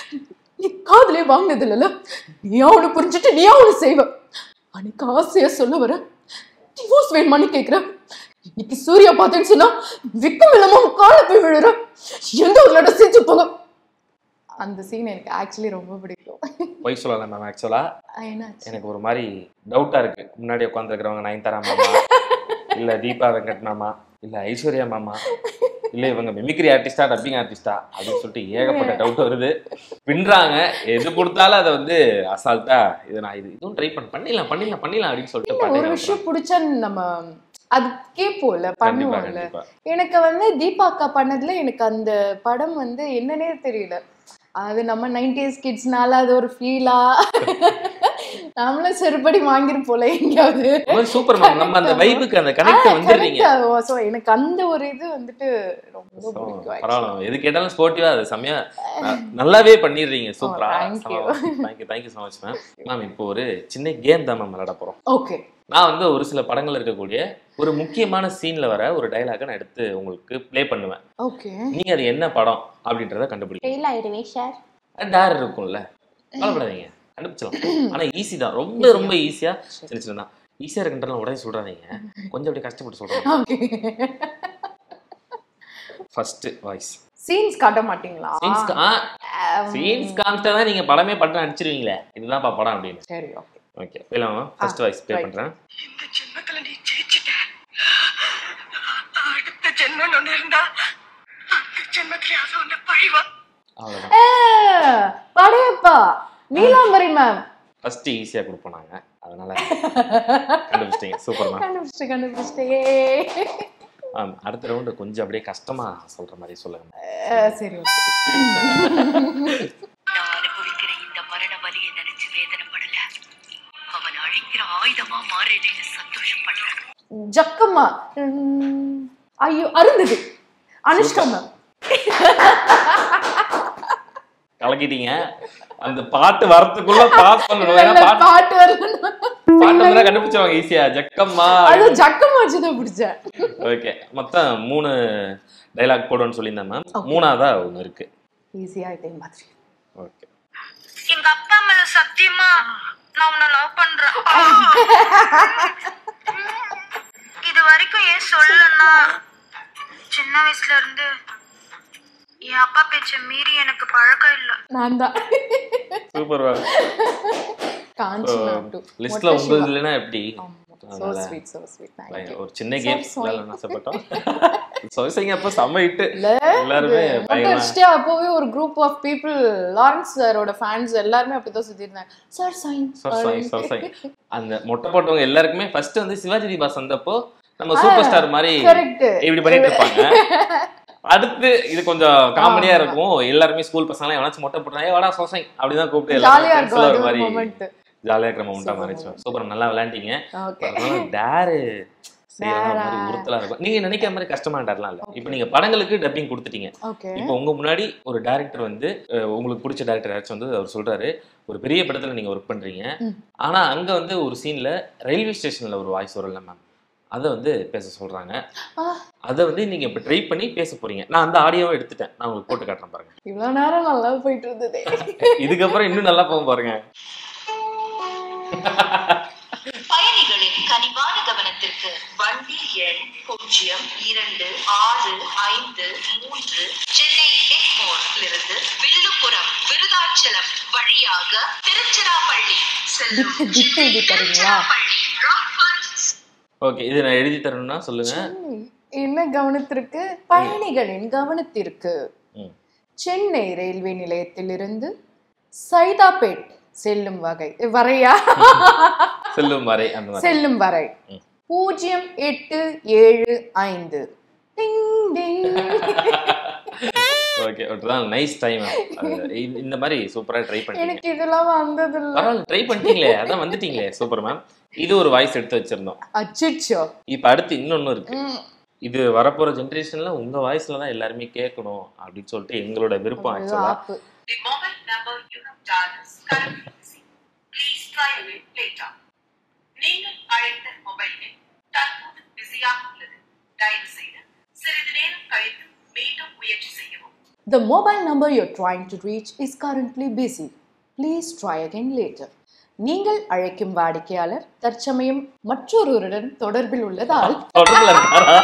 நீ காதலே வாங்கினது இல்லைல்ல நீயா அவனு புரிஞ்சுட்டு நீயா அவனு செய்வ அன்னைக்கு ஆசையா சொல்ல வர டிவோர்ஸ் வேணுமான்னு கேக்குற இன்னைக்கு சூர்யா பார்த்தேன்னு சொன்னா விக்கம் இல்லாம அவன் காலை போய் விழுற எந்த ஊர்ல செஞ்சு போங்க அந்த சீன் எனக்கு ஆக்சுவலி ரொம்ப பிடிக்கும் பொய் சொல்லலாம் மேம் ஆக்சுவலா என்னாச்சு எனக்கு ஒரு மாதிரி டவுட்டா இருக்கு முன்னாடி உட்காந்துருக்கிறவங்க நயன்தாரா மாமா இல்ல தீபா வெங்கட் மாமா இல்ல ஐஸ்வர்யா மாமா இல்ல இவங்க மிமிக்ரி ஆர்டிஸ்டா டப்பிங் ஆர்டிஸ்டா அப்படின்னு சொல்லிட்டு ஏகப்பட்ட டவுட் வருது பின்றாங்க எது கொடுத்தாலும் அதை வந்து அசால்ட்டா இது நான் இது இதுவும் ட்ரை பண்ண பண்ணிடலாம் பண்ணிடலாம் பண்ணிடலாம் அப்படின்னு சொல்லிட்டு ஒரு பண்ணிடலாம் விஷயம் பிடிச்சா நம்ம அது கேட்போம்ல கண்டிப்பா பண்ணுவோம்ல கண்டிப்பா எனக்கு வந்து தீபா அக்கா பண்ணதுல எனக்கு அந்த படம் வந்து என்னன்னே தெரியல அது நம்ம நைன்டிஸ் கிட்ஸ்னால அது ஒரு ஃபீலா நம்மளும் செருப்படி வாங்கிருப்போல எங்கேயாவது சூப்பர் மேம் நம்ம அந்த வைபுக்கு அந்த கனெக்ட் வந்துடுறீங்க ஸோ எனக்கு அந்த ஒரு இது வந்துட்டு ரொம்ப So, பிடிக்கும் actually. பரவாயில்ல எது கேட்டாலும் ஸ்போர்ட்டிவா அது செம்மையா ந- நல்லாவே பண்ணிடுறீங்க சூப்பரா thank you. Thank you thank you so much ma'am ma'am இப்போ ஒரு சின்ன கேம் தான் மேம் விளையாட போறோம் ஓகே நான் வந்து ஒரு சில படங்கள் இருக்கக்கூடிய ஒரு முக்கியமான சீன்ல வர ஒரு டைலாக நான் எடுத்து உங்களுக்கு ப்ளே பண்ணுவேன் ஓகே நீங்க அது என்ன படம் அப்படின்றத கண்டுபிடிக்கணும் ஃபெயில் ஆயிடுவேன் சார் டேர் இருக்கும்ல கவலைப்படாதீங்க கண்டுபிடிச்சலாம் ஆனா ஈஸி தான் ரொம்ப ரொம்ப ஈஸியா சின்ன சின்ன தான் ஈஸியா இருக்குன்றலாம் உடனே சொல்றாதீங்க கொஞ்சம் அப்படியே கஷ்டப்பட்டு சொல்றாங்க ஓகே ஃபர்ஸ்ட் வாய்ஸ் சீன்ஸ் காட்ட மாட்டீங்களா சீன்ஸ் ஆம், சீன்ஸ் காமிச்சா தான் நீங்க படமே படம் நடிச்சிருவீங்களே இதுதான் படம் அப்படின்னு சரி ஓகே ஓகே போயிடலாமா ஃபர்ஸ்ட் வாய்ஸ் ப்ளே right. பண்றேன் இந்த ஜென்மத்துல நீ ஜெயிச்சிட்ட அடுத்த ஜென்மம் ஒண்ணு இருந்தா அந்த ஜென்மத்திலேயாவது உன்னை பழிவா அவ்வளவுதான் படையப்பா நீலாம்பரி மேம் ஃபர்ஸ்ட் ஈஸியா கொடுப்போம் நாங்க அதனால கண்டுபிடிச்சிட்டீங்க சூப்பர் மேம் கண்டுபிடிச்சிட்டு கண்டுபிடிச்சிட்டே மேம் அடுத்த ரவுண்டு கொஞ்சம் அப்படியே கஷ்டமா சொல்ற மாதிரி சொல்லுங்க சரி ஓகே நான் அனுபவிக்கிற இந்த மரண வலியை நினைச்சு வேதனைப்படல அவன் அழிக்கிற ஆயுதமா மாறினேன்னு சந்தோஷப்படுறேன் ஜக்கம்மா உம், ஐயோ அருந்தது அனுஷ்கா மேம் கலக்கிட்டீங்க அந்த பாட்டு வரத்துக்குள்ள பாஸ் பண்ணணும் ஏன்னா பாட்டு பாட்டு வரணும் பாட்டு வந்து கண்டுபிடிச்சவங்க ஈஸியா ஜக்கம்மா அது ஜக்கம்மா வச்சுதான் பிடிச்சேன் ஓகே மொத்தம் மூணு டைலாக் போடுவேன்னு சொல்லியிருந்தேன் மேம் மூணாவதா ஒன்று இருக்கு ஈஸியா இதே மாதிரி ஓகே எங்க அப்பா மேல சத்தியமா நான் உன்னை லவ் பண்றேன் இது வரைக்கும் ஏன் சொல்லனா சின்ன வயசுல இருந்து என் அப்பா பேச்ச மீறி எனக்கு பழக்கம் இல்ல நான் தான் சூப்பர் மேம் காஞ்சனா டூ லிஸ்ட்ல உங்களுக்கு இல்லைன்னா எப்படி சோ அதனால ஸ்வீட் சோ ஸ்வீட் தேங்க் பயங்கர- யூ ஒரு சின்ன So கேம் sweet. ஆசைப்பட்டோம் சொசைங்க அப்ப செம்ம ஹிட் இல்ல எல்லாருமே பயங்கரமா ஃபர்ஸ்ட் அப்போவே ஒரு குரூப் ஆஃப் பீப்புள் லாரன்ஸ் சாரோட ஃபேன்ஸ் எல்லாருமே அப்படிதான் சுத்தி இருந்தாங்க சார் சைன் சொசை சொசை அந்த மொட்டை போட்டவங்க எல்லாருக்குமே ஃபர்ஸ்ட் வந்து சிவாஜி தீபாஸ் வந்தப்போ நம்ம சூப்பர் ஸ்டார் மாதிரி கரெக்ட் இப்படி பண்ணிட்டு இருப்பாங்க அடுத்து இது கொஞ்சம் காமெடியா இருக்கும் எல்லாருமே ஸ்கூல் பசங்க எவனாச்சும் மொட்டை போட்டுறாங்க "ஏய், வாடா சொசை அப்படிதான் கூப்பிட்டு ஜாலியா எல்லாரும் இருக்கும் friends ல அது ஒரு ஒரு மாதிரி மொமெண்ட் ஜாலியா இருக்கிற மொமெண்டா மாறிச்சு சூப்பர் நல்லா விளையாண்டீங்க ஓகே டேரு செய்யற Dare-ஆ? மாதிரி உறுத்தலா இருக்கும் நீங்க நினைக்கிற மாதிரி கஷ்டமான டேர்லாம் இல்ல இப்போ நீங்க படங்களுக்கு டப்பிங் கொடுத்துட்டீங்க ஓகே இப்போ உங்க முன்னாடி ஒரு டைரக்டர் வந்து அஹ், உங்களுக்கு பிடிச்ச டைரக்டர் யாராச்சும் வந்து அவர் சொல்றாரு ஒரு பெரிய படத்துல நீங்க ஒர்க் பண்றீங்க ம். ஆனா அங்க வந்து ஒரு சீன்ல ரயில்வே ஸ்டேஷன்ல ஒரு வாய்ஸ் வரல மேம் அதை வந்து பேச சொல்றாங்க ஆ. அதை வந்து நீங்க இப்ப ட்ரை பண்ணி பேச போறீங்க நான் அந்த ஆடியோவை எடுத்துட்டேன் நான் உங்களுக்கு போட்டு காட்டுறேன் பாருங்க இவ்வளவு நேரம் நல்லா போயிட்டு இருந்ததே இதுக்கப்புறம் இன்னும் நல்லா போகும் பாருங்க பயணிகளின் கனிவான கவனத்திற்கு வண்டி எண் பூஜ்ஜியம் இரண்டு ஆறு ஐந்து மூன்று சென்னை எக்மோரிலிருந்து வில்லுப்புரம் விருதாச்சலம் வழியாக திருச்சிராப்பள்ளி செல்லும் Bit- bit சென்னை எழுதி தரீங்களா? திருச்சிராப்பள்ளி ராக்ஃபோர்ட் ஓகே இது நான் எழுதி தரணும்னா சொல்லுங்க என்ன கவனத்திற்கு பயணிகளின் கவனத்திற்கு ம். சென்னை ரயில்வே நிலையத்திலிருந்து சைதாப்பேட் செல்லும் வகை வரையா செல்லும் வரை அந்த மாதிரி செல்லும் வரை ம். பூஜ்ஜியம் எட்டு ஏழு ஐந்து டிங் டிங் ஓகே தான் நைஸ் டைம் இந்த மாதிரி சூப்பரா ட்ரை பண்ணிட்டீங்க எனக்கு இதெல்லாம் வந்தது இல்ல பரவாயில்ல ட்ரை பண்ணிட்டீங்களே அதான் வந்துட்டீங்களே சூப்பர் மேம் இது ஒரு வாய்ஸ் எடுத்து வச்சிருந்தோம் அச்சிச்சோ இப்போ அடுத்து இன்னொன்னு இருக்கு இது வரப்போற ஜென்ரேஷன்ல உங்க வாய்ஸ்ல தான் எல்லாருமே கேட்கணும் அப்படின்னு சொல்லிட்டு எங்களோட விருப்பம் ஆக்சுவலா ஆப்பு The mobile number you have dialed is currently busy. Please try again later. நீங்கள் அழைத்த மொபைல் எண் தற்போது பிஸியாக உள்ளது தயவு செய்து சிறிது நேரம் கழித்து மீண்டும் முயற்சி செய்யவும் The mobile number you're trying to reach is currently busy. Please try again later. நீங்கள் அழைக்கும் வாடிக்கையாளர் தற்சமயம் மற்றொருவருடன் தொடர்பில் உள்ளதால் தொடர்ல இருக்காரா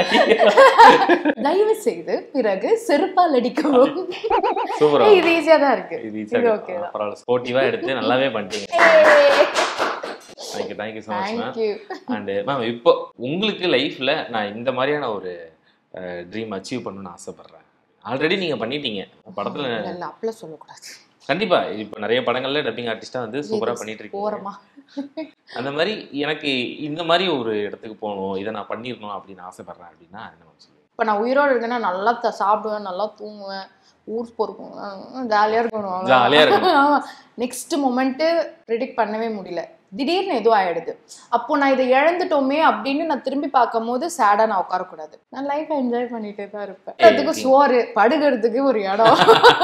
தயவு செய்து பிறகு செருப்பால் அடிக்கவும் சூப்பரா ஏய், இது ஈஸியா தான் இருக்கு இது இது ஈஸியா ஓகே தான் பரவாயில்ல ஸ்போர்ட்டிவா எடுத்து நல்லாவே பண்ணிட்டீங்க thank you thank you so much ma'am thank you and ma'am இப்போ உங்களுக்கு லைஃப்ல நான் இந்த மாதிரியான ஒரு ட்ரீம் அச்சீவ் பண்ணணும்னு ஆசைப்படுறேன் ஆல்ரெடி நீங்க பண்ணிட்டீங்க படத்துல இல்ல அப்பெல்லாம் சொல்லக்கூடாது கண்டிப்பா இப்போ நிறைய படங்கள்ல டப்பிங் ஆர்டிஸ்டா வந்து சூப்பரா பண்ணிட்டு இருக்கீங்க ஓரமா அந்த மாதிரி எனக்கு இந்த மாதிரி ஒரு இடத்துக்கு போகணும் இதை நான் பண்ணிடணும் அப்படின்னு ஆசைப்படுறேன் அப்படின்னா என்ன மேம் சொல்லுவீங்க இப்போ நான் உயிரோடு இருக்கேன்னா நல்லா த- சாப்பிடுவேன் நல்லா தூங்குவேன் ஊர் போயிருக்கும் ஜாலியாக இருக்கணும் ஜாலியா இருக்கணும். ஆமாம் நெக்ஸ்ட் மொமெண்ட்டு ப்ரிடிக்ட் பண்ணவே முடியல திடீர்னு எதுவும் ஆயிடுது அப்போ நான் இதை இழந்துட்டோமே அப்படின்னு நான் திரும்பி பார்க்கும் போது சேடாக நான் உட்காரக்கூடாது நான் லைஃப் என்ஜாய் பண்ணிட்டே தான் இருப்பேன் அதுக்கு சோறு படுக்கிறதுக்கு ஒரு இடம்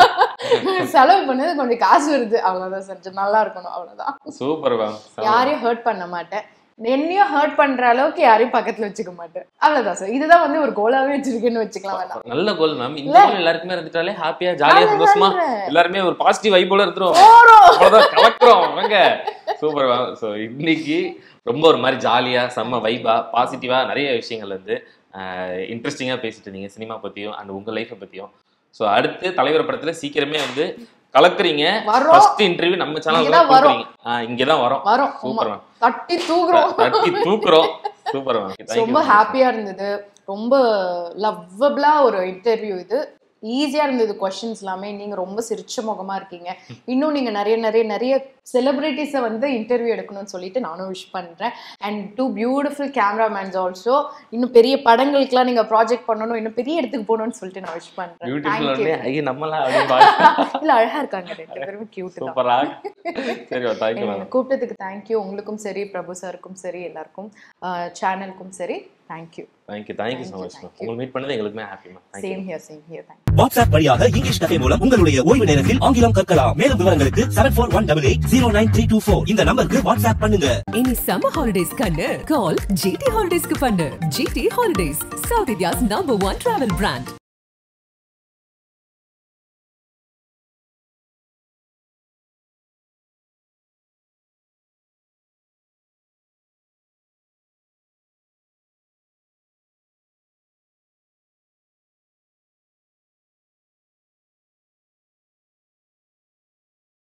செலவு பண்ணது கொஞ்சம் காசு வருது அவ்வளோதான் செஞ்சு நல்லா இருக்கணும் அவ்வளோதான் சூப்பர் மேம் யாரையும் ஹர்ட் பண்ண மாட்டேன் என்னையும் ஹர்ட் பண்ற அளவுக்கு யாரையும் பக்கத்துல வச்சுக்க மாட்டேன் அவ்வளவுதான் சார் இதுதான் வந்து ஒரு கோலாவே வச்சிருக்கேன்னு வச்சுக்கலாம் வேணாம் நல்ல கோல் மேம் இந்த கோல் எல்லாருக்குமே இருந்துட்டாலே ஹாப்பியா ஜாலியா சந்தோஷமா எல்லாருமே ஒரு பாசிட்டிவ் வைப்போட இருந்துரும் அவ்வளவுதான் கலக்குறோம் வாங்க சூப்பர் மேம் ஸோ இன்னைக்கு ரொம்ப ஒரு மாதிரி ஜாலியா செம்ம வைபா பாசிட்டிவா நிறைய விஷயங்கள் வந்து இன்ட்ரெஸ்டிங்கா பேசிட்டு இருந்தீங்க சினிமா பத்தியும் அண்ட் உங்க லைஃப்பை பத்தியும் ஸோ அடுத்து தலைவர் படத்துல சீக்கிரமே வந்து கலக்குறீங்க வரோம். ஃபர்ஸ்ட் இன்டர்வியூ நம்ம சேனல்ல இங்கதான் வரோம். கொடுக்குறீங்க இங்க தான் வரோம் வரும் சூப்பர் ஆமா. மேம் தட்டி தூக்குறோம் தட்டி தூக்குறோம் சூப்பர் மேம் ரொம்ப ஹாப்பியா இருந்தது ரொம்ப லவ்வபிளா ஒரு இன்டர்வியூ இது ஈஸியா இருந்தது கொஷின்ஸ் எல்லாமே நீங்க ரொம்ப சிரிச்ச முகமா இருக்கீங்க இன்னும் நீங்க நிறைய நிறைய நிறைய செலிபிரிட்டிஸை வந்து இன்டர்வியூ எடுக்கணும்னு சொல்லிட்டு நானும் விஷ் பண்றேன் and to beautiful cameramans also இன்னும் பெரிய படங்களுக்குலாம் நீங்க ப்ராஜெக்ட் பண்ணணும் இன்னும் பெரிய இடத்துக்கு போகணும்னு சொல்லிட்டு நான் விஷ் பண்றேன் பியூட்டிஃபுல் தேங்க்யூ உடனே ஐயோ நம்மளாம் அப்படின்னு இல்ல அழகா இருக்காங்க ரெண்டு பேரும் கியூட் தான் சூப்பரா சரி தேங்க்யூ என்னை மேம் கூப்பிட்டதுக்கு தேங்க்யூ உங்களுக்கும் சரி பிரபு சாருக்கும் சரி எல்லாருக்கும் சேனலுக்கும் சரி thank you thank you thank you so Thank you, much ma'am thank you. உங்களை மீட் பண்ணது எங்களுக்குமே happy ma'am thank you same here same here thank you WhatsApp வழியாக இங்கிலீஷ் கதை மூலம் உங்களுடைய ஓய்வு நேரத்தில் ஆங்கிலம் கற்கலாம் மேலும் விவரங்களுக்கு seven four one double eight zero nine three two four இந்த நம்பருக்கு வாட்ஸ்அப் பண்ணுங்க இனி சம்மர் ஹாலிடேஸ் கண்ணு கால் ஜிடி ஹாலிடேஸ்க்கு பண்ணு GT holidays south India's number one travel brand